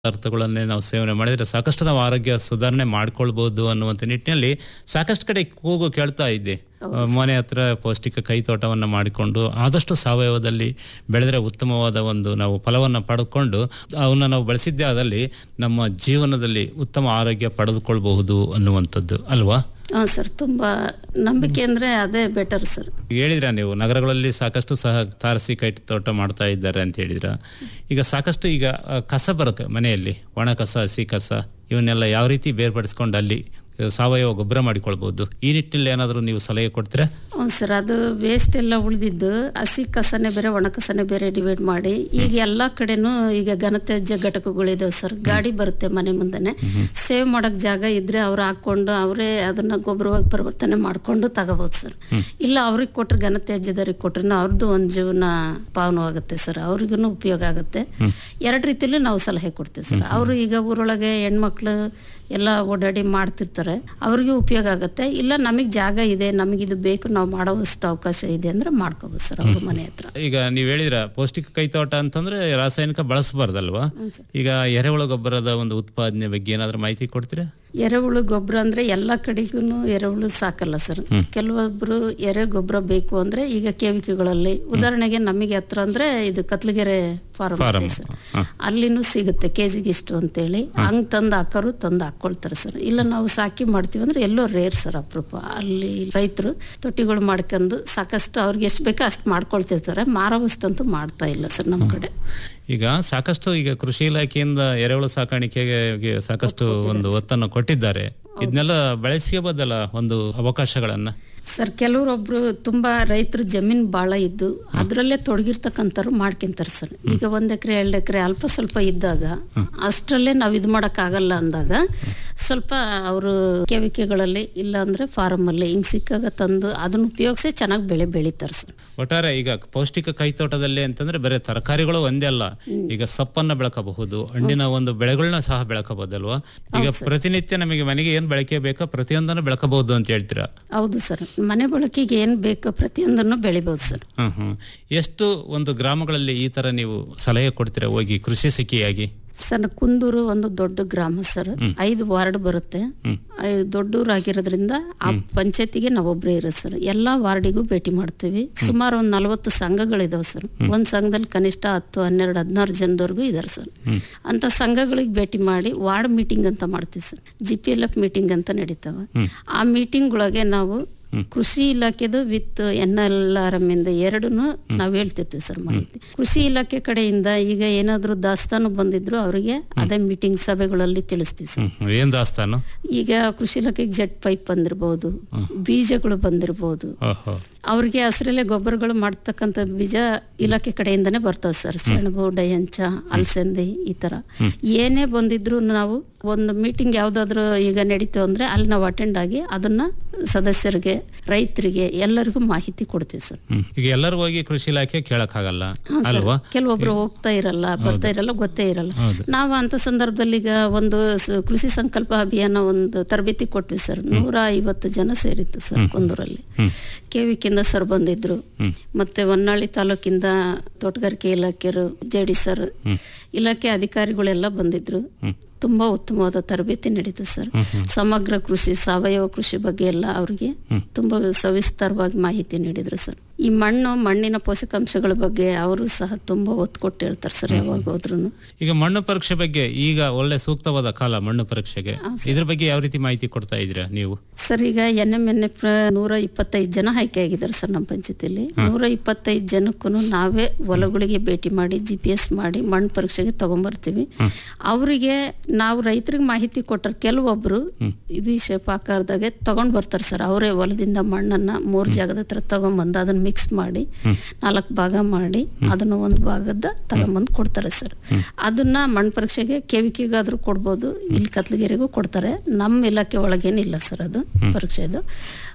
ಪದಾರ್ಥಗಳನ್ನೇ ನಾವು ಸೇವನೆ ಮಾಡಿದ್ರೆ ಸಾಕಷ್ಟು ನಾವು ಆರೋಗ್ಯ ಸುಧಾರಣೆ ಮಾಡ್ಕೊಳ್ಬಹುದು ಅನ್ನುವಂಥ ನಿಟ್ಟಿನಲ್ಲಿ ಸಾಕಷ್ಟು ಕಡೆ ಕೂಗು ಕೇಳ್ತಾ ಇದ್ದೆ ಮನೆ ಹತ್ರ ಪೌಷ್ಟಿಕ ಕೈ ತೋಟವನ್ನ ಮಾಡಿಕೊಂಡು ಆದಷ್ಟು ಸಾವಯವದಲ್ಲಿ ಬೆಳೆದ್ರೆ ಉತ್ತಮವಾದ ಒಂದು ನಾವು ಫಲವನ್ನ ಪಡೆದುಕೊಂಡು ಅವನ್ನ ನಾವು ಬಳಸಿದ್ದೇ ಆದಲ್ಲಿ ನಮ್ಮ ಜೀವನದಲ್ಲಿ ಉತ್ತಮ ಆರೋಗ್ಯ ಪಡೆದುಕೊಳ್ಬಹುದು ಅನ್ನುವಂಥದ್ದು ಅಲ್ವಾ ಹಾಂ ಸರ್ ತುಂಬ ನಂಬಿಕೆ ಅಂದರೆ ಅದೇ ಬೆಟರ್ ಸರ್ ಹೇಳಿದ್ರ ನೀವು ನಗರಗಳಲ್ಲಿ ಸಾಕಷ್ಟು ಸಹ ತಾರಸಿ ಕೈ ತೋಟ ಮಾಡ್ತಾ ಇದ್ದಾರೆ ಅಂತ ಹೇಳಿದ್ರ ಈಗ ಸಾಕಷ್ಟು ಈಗ ಆ, ಕಸ ಬರುತ್ತೆ ಮನೆಯಲ್ಲಿ ಒಣ ಕಸ ಹಸಿ ಕಸ ಇವನ್ನೆಲ್ಲ ಯಾವ ರೀತಿ ಬೇರ್ಪಡಿಸ್ಕೊಂಡು ಅಲ್ಲಿ ಆ, ಸಾವಯವ ಗೊಬ್ಬರ ಮಾಡಿಕೊಳ್ಬಹುದು ಈ ನಿಟ್ಟಿನಲ್ಲಿ ಏನಾದರೂ ನೀವು ಸಲಹೆ ಕೊಡ್ತೀರಾ ಹ್ಞೂ ಸರ್ ಅದು ವೇಸ್ಟ್ ಎಲ್ಲ ಉಳಿದಿದ್ದು ಹಸಿ ಕಸನೇ ಬೇರೆ ಒಣ ಕಸನೇ ಬೇರೆ ಡಿವೈಡ್ ಮಾಡಿ ಈಗ ಎಲ್ಲ ಕಡೆನೂ ಈಗ ಘನತ್ಯಾಜ್ಯ ಘಟಕಗಳಿದಾವೆ ಸರ್ ಗಾಡಿ ಬರುತ್ತೆ ಮನೆ ಮುಂದೆನೆ ಸೇವ್ ಮಾಡಕ್ ಜಾಗ ಇದ್ರೆ ಅವ್ರು ಹಾಕೊಂಡು ಅವರೇ ಅದನ್ನ ಗೊಬ್ಬರವಾಗಿ ಪರಿವರ್ತನೆ ಮಾಡ್ಕೊಂಡು ತಗೋಬಹುದು ಸರ್ ಇಲ್ಲ ಅವ್ರಿಗೆ ಕೊಟ್ರೆ ಘನತ್ಯಾಜ್ಯದವ್ರಿಗೆ ಕೊಟ್ರೆ ಅವ್ರದ್ದು ಒಂದು ಜೀವನ ಪಾವನವಾಗುತ್ತೆ ಸರ್ ಅವ್ರಿಗೂ ಉಪಯೋಗ ಆಗುತ್ತೆ ಎರಡು ರೀತಿಯಲ್ಲಿ ನಾವು ಸಲಹೆ ಕೊಡ್ತೀವಿ ಸರ್ ಅವರು ಈಗ ಊರೊಳಗೆ ಹೆಣ್ಮಕ್ಳು ಎಲ್ಲ ಓಡಾಡಿ ಮಾಡ್ತಿರ್ತಾರೆ ಅವ್ರಿಗೆ ಉಪಯೋಗ ಆಗುತ್ತೆ ಇಲ್ಲ ನಮಗೆ ಜಾಗ ಇದೆ ನಮಗಿದು ಬೇಕು ನಾವು ಮಾಡೋವಷ್ಟು ಅವಕಾಶ ಇದೆ ಅಂದ್ರೆ ಮಾಡ್ಕೋಬೋದು ಸರ್ ಅವ್ರ ಮನೆ ಹತ್ರ ಈಗ ನೀವು ಹೇಳಿದ್ರ ಪೌಷ್ಟಿಕ ಕೈ ತೋಟ ಅಂತಂದ್ರೆ ರಾಸಾಯನಿಕ ಬಳಸಬಾರ್ದಲ್ವಾ ಹ್ಮ್ ಸರ್. ಈಗ ಎರೆಹುಳ ಗೊಬ್ಬರದ ಒಂದು ಉತ್ಪಾದನೆ ಬಗ್ಗೆ ಏನಾದರೂ ಮಾಹಿತಿ ಕೊಡ್ತೀರಾ ಎರೆಹುಳು ಗೊಬ್ಬರ ಅಂದ್ರೆ ಎಲ್ಲ ಕಡೆಗೂ ಎರೆಹುಳು ಸಾಕಲ್ಲ ಸರ್ ಕೆಲವೊಬ್ರು ಎರೆ ಗೊಬ್ಬರ ಬೇಕು ಅಂದ್ರೆ ಈಗ ಕೇವಿಕೆಗಳಲ್ಲಿ ಉದಾಹರಣೆಗೆ ನಮಗೆ ಹತ್ರ ಅಂದ್ರೆ ಇದು ಕತ್ಲಗೆರೆ ಫಾರ್ಮ್ Farm. ಸರ್ ಅಲ್ಲಿನೂ ಸಿಗುತ್ತೆ ಕೆಜಿಗೆ ಇಷ್ಟು ಅಂತೇಳಿ ಹಂಗ್ ತಂದು ಹಾಕೋರು ತಂದು ಹಾಕೊಳ್ತಾರೆ ಸರ್ ಇಲ್ಲ ನಾವು ಸಾಕಿ ಮಾಡ್ತೀವಿ ಅಂದ್ರೆ ಎಲ್ಲೋ ರೇರ್ ಸರ್ ಅಪರೂಪ ಅಲ್ಲಿ ರೈತರು ತೊಟ್ಟಿಗಳು ಮಾಡ್ಕೊಂಡು ಸಾಕಷ್ಟು ಅವ್ರಿಗೆ ಎಷ್ಟು ಬೇಕೋ ಅಷ್ಟು ಮಾಡ್ಕೊಳ್ತಿರ್ತಾರೆ ಮಾರೋವಷ್ಟಂತೂ ಮಾಡ್ತಾ ಇಲ್ಲ ಸರ್ ನಮ್ಮ ಕಡೆ ಈಗ ಸಾಕಷ್ಟು ಈಗ ಕೃಷಿ ಇಲಾಖೆಯಿಂದ ಎರೆಹುಳು ಸಾಕಾಣಿಕೆಗೆ ಗೆ ಸಾಕಷ್ಟು ಒಂದು ಒತ್ತನ್ನು ಕೊಟ್ಟಿದ್ದಾರೆ ಇದನ್ನೆಲ್ಲ ಬಳಸ್ಕೋಬೋದಲ್ಲ ಒಂದು ಅವಕಾಶಗಳನ್ನ ಸರ್ ಕೆಲವರೊಬ್ರು ತುಂಬಾ ರೈತರು ಜಮೀನ್ ಬಾಳ ಇದ್ದು ಅದರಲ್ಲೇ ತೊಡಗಿರ್ತಕ್ಕಂಥವ್ರು ಮಾಡ್ಕೊಂತಾರೆ ಸರ್ ಈಗ ಒಂದ್ ಎಕರೆ ಎರಡು ಎಕರೆ ಅಲ್ಪ ಸ್ವಲ್ಪ ಇದ್ದಾಗ ಅಷ್ಟರಲ್ಲೇ ನಾವು ಇದು ಆಗಲ್ಲ ಅಂದಾಗ ಸ್ವಲ್ಪ ಅವರು ಕೆವಿಕೆಗಳಲ್ಲಿ ಇಲ್ಲ ಅಂದ್ರೆ ಫಾರಮ್ ಅಲ್ಲಿ ಹಿಂಗ್ ಸಿಕ್ಕಾಗ ತಂದು ಅದನ್ನ ಉಪಯೋಗಿಸಿ ಚೆನ್ನಾಗಿ ಬೆಳೆ ಬೆಳಿತಾರೆ ಸರ್ ಒಟ್ಟಾರೆ ಈಗ ಪೌಷ್ಟಿಕ ಕೈತೋಟದಲ್ಲಿ ಅಂತಂದ್ರೆ ಬರೀ ತರಕಾರಿಗಳು ಒಂದೇ ಅಲ್ಲ ಈಗ ಸೊಪ್ಪನ್ನ ಬೆಳಕಬಹುದು ಹಣ್ಣಿನ ಒಂದು ಬೆಳೆಗಳನ್ನ ಸಹ ಬೆಳಕಬಹುದಲ್ವಾ ಈಗ ಪ್ರತಿನಿತ್ಯ ನಮಗೆ ಮನೆಗೆ ಏನ್ ಬಳಕೆ ಬೇಕೋ ಪ್ರತಿಯೊಂದನ್ನು ಬೆಳಕಬಹುದು ಅಂತ ಹೇಳ್ತೀರಾ ಹೌದು ಸರ್ ಮನೆ ಬಳಕೆಗೆ ಏನ್ ಬೇಕೋ ಪ್ರತಿಯೊಂದನ್ನು ಬೆಳಿಬೋದು ಸರ್ ಹ್ಮ್ ಹ್ಮ್ ಎಷ್ಟು ಒಂದು ಗ್ರಾಮಗಳಲ್ಲಿ ಈ ತರ ನೀವು ಸಲಹೆ ಕೊಡ್ತೀರಾ ಹೋಗಿ ಕೃಷಿ ಸಿಕ್ಕಿಯಾಗಿ ಸರ್ ಕುಂದೂರು ಒಂದು ದೊಡ್ಡ ಗ್ರಾಮ ಸರ್ ಐದು ವಾರ್ಡ್ ಬರುತ್ತೆ ಐದು ದೊಡ್ಡೂರಾಗಿರೋದ್ರಿಂದ ಆ ಪಂಚಾಯತಿಗೆ ನಾವೊಬ್ರೇ ಇರೋದು ಸರ್ ಎಲ್ಲಾ ವಾರ್ಡಿಗೂ ಭೇಟಿ ಮಾಡ್ತೀವಿ ಸುಮಾರು ಒಂದ್ ನಲವತ್ತು ಸಂಘಗಳಿದಾವೆ ಸರ್ ಒಂದ್ ಸಂಘದಲ್ಲಿ ಕನಿಷ್ಠ ಹತ್ತು ಹನ್ನೆರಡು ಹದಿನಾರು ಜನದವರೆಗೂ ಇದಾರೆ ಸರ್ ಅಂತ ಸಂಘಗಳಿಗೆ ಭೇಟಿ ಮಾಡಿ ವಾರ್ಡ್ ಮೀಟಿಂಗ್ ಅಂತ ಮಾಡ್ತೀವಿ sir G P L F meeting ಅಂತ ನಡೀತಾವ ಆ ಮೀಟಿಂಗ್ ಒಳಗೆ ನಾವು ಕೃಷಿ ಇಲಾಖೆದು with N L R M ಇಂದ ಎರಡನ್ನು ನಾವು ಹೇಳ್ತಿರ್ತೀವಿ ಸರ್ ಮಾಹಿತಿ ಕೃಷಿ ಇಲಾಖೆ ಕಡೆಯಿಂದ ಈಗ ಏನಾದ್ರು ದಾಸ್ತಾನು ಬಂದಿದ್ರು ಅವರಿಗೆ ಅದೇ ಮೀಟಿಂಗ್ ಸಭೆಗಳಲ್ಲಿ ತಿಳಿಸ್ತೀವಿ ಸರ್ ಹ್ಮ್ ಹ್ಮ್. ಏನ್ ದಾಸ್ತಾನು ಈಗ ಕೃಷಿ ಇಲಾಖೆಗೆ ಜೆಟ್ ಪೈಪ್ ಬಂದಿರ್ಬೋದು ಬೀಜಗಳು ಬಂದಿರ್ಬೋದು ಓಹೋ ಅವ್ರಿಗೆ ಹಸಿರಲ್ಲೇ ಗೊಬ್ಬರಗಳು ಮಾಡ್ತಕ್ಕಂಥ ಬೀಜ ಇಲಾಖೆ ಕಡೆಯಿಂದನೇ ಬರ್ತಾವೆ ಸರ್ ಸೆಣಬು ಡಯಂಚ ಅಲಸಂದಿ ಈ ತರ ಏನೇ ಬಂದಿದ್ರು ನಾವು ಒಂದು ಮೀಟಿಂಗ್ ಯಾವ್ದಾದ್ರು ಈಗ ನಡೀತು ಅಂದ್ರೆ ಅಲ್ಲಿ ನಾವು ಅಟೆಂಡ್ ಆಗಿ ಅದನ್ನ ಸದಸ್ಯರಿಗೆ ರೈತರಿಗೆ ಎಲ್ಲರಿಗೂ ಮಾಹಿತಿ ಕೊಡ್ತೀವಿ ಸರ್ ಹ್ಮ್. ಈಗ ಎಲ್ಲರೂ ಹೋಗಿ ಕೃಷಿ ಇಲಾಖೆ ಕೇಳಕ್ ಆಗಲ್ಲ ಹಾ, ಸರ್. ಅಲ್ವಾ ಕೆಲವೊಬ್ರು ಹೋಗ್ತಾ ಇರಲ್ಲ ಬರ್ತಾ ಇರಲ್ಲ ಗೊತ್ತೇ ಇರಲ್ಲ ಹೌದು. ನಾವು ಅಂತ ಸಂದರ್ಭದಲ್ಲಿ ಈಗ ಒಂದು ಸ- ಕೃಷಿ ಸಂಕಲ್ಪ ಅಭಿಯಾನ ಒಂದು ತರಬೇತಿ ಕೊಟ್ವಿ ಸರ್ ನೂರ ಐವತ್ತು ಜನ ಸೇರಿತ್ತು ಸರ್ ಕುಂದೂರಲ್ಲಿ ಕೆವಿಕಿಂದ ಸರ್ ಬಂದಿದ್ರು ಮತ್ತೆ ಹೊನ್ನಾಳಿ ತಾಲೂಕಿಂದ ತೋಟಗಾರಿಕೆ ಇಲಾಖೆಯರು ಜೆ ಡಿ ಸರ್ ಇಲಾಖೆ ಅಧಿಕಾರಿಗಳೆಲ್ಲ ಬಂದಿದ್ರು ತುಂಬಾ ಉತ್ತಮವಾದ ತರಬೇತಿ ನಡೀತು ಸರ್ ಸಮಗ್ರ ಕೃಷಿ ಸಾವಯವ ಕೃಷಿ ಬಗ್ಗೆ ಎಲ್ಲ ಅವ್ರಿಗೆ ತುಂಬಾ ಸವಿಸ್ತಾರವಾಗಿ ಮಾಹಿತಿ ನೀಡಿದ್ರು ಸರ್ ಈ ಮಣ್ಣು ಮಣ್ಣಿನ ಪೋಷಕಾಂಶಗಳ ಬಗ್ಗೆ ಅವರು ಸಹ ತುಂಬಾ ಒತ್ತು ಕೊಟ್ಟು ಹೇಳ್ತಾರೆ ಸರ್ ಯಾವಾಗ ಹೋದ್ರು ಈಗ ಮಣ್ಣು ಪರೀಕ್ಷೆ ಬಗ್ಗೆ ಈಗ ಒಳ್ಳೆ ಸೂಕ್ತವಾದ ಕಾಲ ಮಣ್ಣು ಪರೀಕ್ಷೆಗೆ ಇದ್ರ ಬಗ್ಗೆ ಯಾವ ರೀತಿ ಮಾಹಿತಿ ಕೊಡ್ತಾ ಇದ್ದೀರಾ ನೀವು ಸರ್ ಈಗ ಎನ್ ಎಂ ಎನ್ ಎಫ್ ನೂರ ಇಪ್ಪತ್ತೈದು ಜನ ಆಯ್ಕೆ ಆಗಿದ್ದಾರೆ ಸರ್ ನಮ್ಮ ಪಂಚಾಯತಿಯಲ್ಲಿ ನೂರ ಇಪ್ಪತ್ತೈದು ಜನಕ್ಕೂ ನಾವೇ ಹೊಲಗಳಿಗೆ ಭೇಟಿ ಮಾಡಿ ಜಿ ಪಿ ಎಸ್ ಮಾಡಿ ಮಣ್ಣು ಪರೀಕ್ಷೆಗೆ ತಗೊಂಬರ್ತೀವಿ ಅವರಿಗೆ ನಾವು ರೈತರಿಗೆ ಮಾಹಿತಿ ಕೊಟ್ಟರೆ ಕೆಲವೊಬ್ರು ವಿ ಶೇಪ್ ಆಕಾರದಾಗೆ ತಗೊಂಡ್ ಬರ್ತಾರೆ ಸರ್ ಅವರೇ ಹೊಲದಿಂದ ಮಣ್ಣನ್ನ ಮೂರ್ ಜಾಗದ ಹತ್ರ ತಗೊಂಬಂದು ಅದನ್ನ ಮಿಕ್ಸ್ ಮಾಡಿ ನಾಲ್ಕು ಭಾಗ ಮಾಡಿ ಅದನ್ನ ಒಂದು ಭಾಗದ ತಗೊಂಬಂದು ಕೊಡ್ತಾರೆ ಸರ್ ಅದನ್ನ ಮಣ್ಣು ಪರೀಕ್ಷೆಗೆ ಕೆವಿಕೆಗಾದ್ರೂ ಕೊಡ್ಬೋದು ಇಲ್ಲಿ ಕತ್ಲಗಿರಿಗೂ ಕೊಡ್ತಾರೆ ನಮ್ಮ ಇಲಾಖೆ ಒಳಗೇನಿಲ್ಲ ಸರ್ ಅದು ಪರೀಕ್ಷೆದು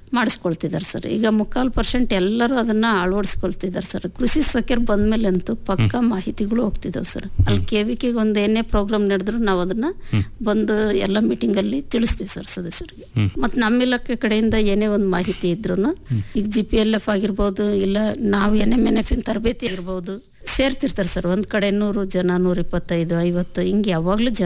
ಮಾಡಿಸ್ಕೊಳ್ತಿದ್ದಾರೆ ಸರ್ ಈಗ ಮುಕ್ಕಾಲು ಪರ್ಸೆಂಟ್ ಎಲ್ಲರೂ ಅದನ್ನ ಅಳವಡಿಸ್ಕೊಳ್ತಿದ್ದಾರೆ ಸರ್ ಕೃಷಿ ಸಖಿಯರ್ ಬಂದ್ಮೇಲೆ ಅಂತೂ ಪಕ್ಕ ಮಾಹಿತಿಗಳು ಹೋಗ್ತಿದಾವೆ ಸರ್ ಅಲ್ಲಿ ಕೆ ವಿ ಕೆಗೆ ಒಂದು ಏನೇ ಪ್ರೋಗ್ರಾಮ್ ನಡೆದ್ರು ನಾವು ಅದನ್ನ ಬಂದು ಎಲ್ಲ ಮೀಟಿಂಗ್ ಅಲ್ಲಿ ತಿಳಿಸ್ತೀವಿ ಸರ್ ಸದಸ್ಯರಿಗೆ ಮತ್ತೆ ನಮ್ಮ ಇಲಾಖೆ ಕಡೆಯಿಂದ ಏನೇ ಒಂದು ಮಾಹಿತಿ ಇದ್ರು ಈಗ ಜಿ ಪಿ ಎಲ್ ಎಫ್ ಆಗಿರ್ಬೋದು ಇಲ್ಲ ನಾವು ಎನ್ ಎಮ್ ಎನ್ ಎಫ್ ತರಬೇತಿ ಆಗಿರ್ಬೋದು ಸೇರ್ತಿರ್ತಾರೆ ಸರ್ ಒಂದ್ ಕಡೆ ನೂರು ಜನ ನೂರ ಇಪ್ಪತ್ತೈದು ಐವತ್ತು ಹಿಂಗೆ ಯಾವಾಗ್ಲೂ ಜನ